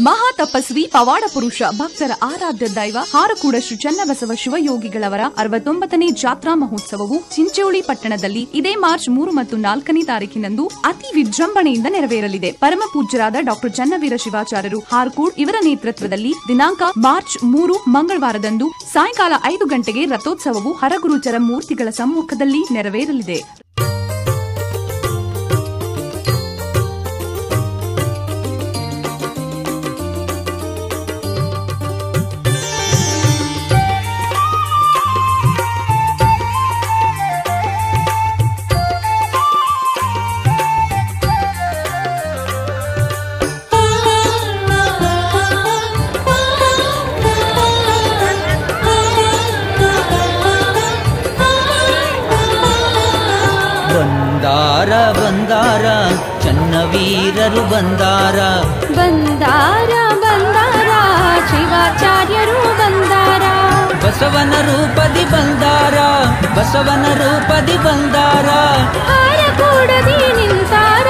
ಮಹಾ ತಪಸ್ವಿ ಪವಾಡ ಪುರುಷ ಭಕ್ತರ ಆರಾಧ್ಯ ದೈವ ಹಾರಕೂಡ ಶ್ರೀ ಚನ್ನಬಸವ ಶಿವಯೋಗಿಗಳವರ ಅರವತ್ತೊಂಬತ್ತನೇ ಜಾತ್ರಾ ಮಹೋತ್ಸವವು ಚಿಂಚೋಳಿ ಪಟ್ಟಣದಲ್ಲಿ ಇದೇ ಮಾರ್ಚ್ ಮೂರು ಮತ್ತು ನಾಲ್ಕನೇ ತಾರೀಕಿನಂದು ಅತಿ ವಿಜೃಂಭಣೆಯಿಂದ ನೆರವೇರಲಿದೆ ಪರಮ ಪೂಜ್ಯರಾದ ಡಾಕ್ಟರ್ ಚನ್ನವೀರ ಶಿವಾಚಾರ್ಯರು ಹಾರ್ಕೂಡ್ ಇವರ ನೇತೃತ್ವದಲ್ಲಿ ದಿನಾಂಕ ಮಾರ್ಚ್ ಮೂರು ಮಂಗಳವಾರದಂದು ಸಾಯಂಕಾಲ ಐದು ಗಂಟೆಗೆ ರಥೋತ್ಸವವು ಹರಗುರುಚರ ಮೂರ್ತಿಗಳ ಸಮ್ಮುಖದಲ್ಲಿ ನೆರವೇರಲಿದೆ ಬಂದಾರ ಬಂದಾರ ಚನ್ನವೀರರು ಬಂದಾರ ಬಂದಾರ ಬಂದಾರ ಶಿವಾಚಾರ್ಯರು ಬಂದಾರ ಬಸವನ ರೂಪದಿ ಬಂದಾರ ಬಸವನ ರೂಪದಿ ಬಂದಾರ ಹಾರ ಕೂಡದಿ ನಿಂತಾರ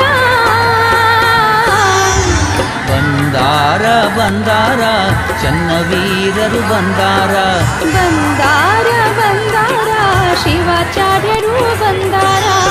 ಬಂದಾರ ಬಂದಾರ ಚನ್ನವೀರರು ಬಂದಾರ ಬಂದಾರ ಬಂದಾರ ಶಿವಾಚಾರ್ಯರು ಬಂದಾರ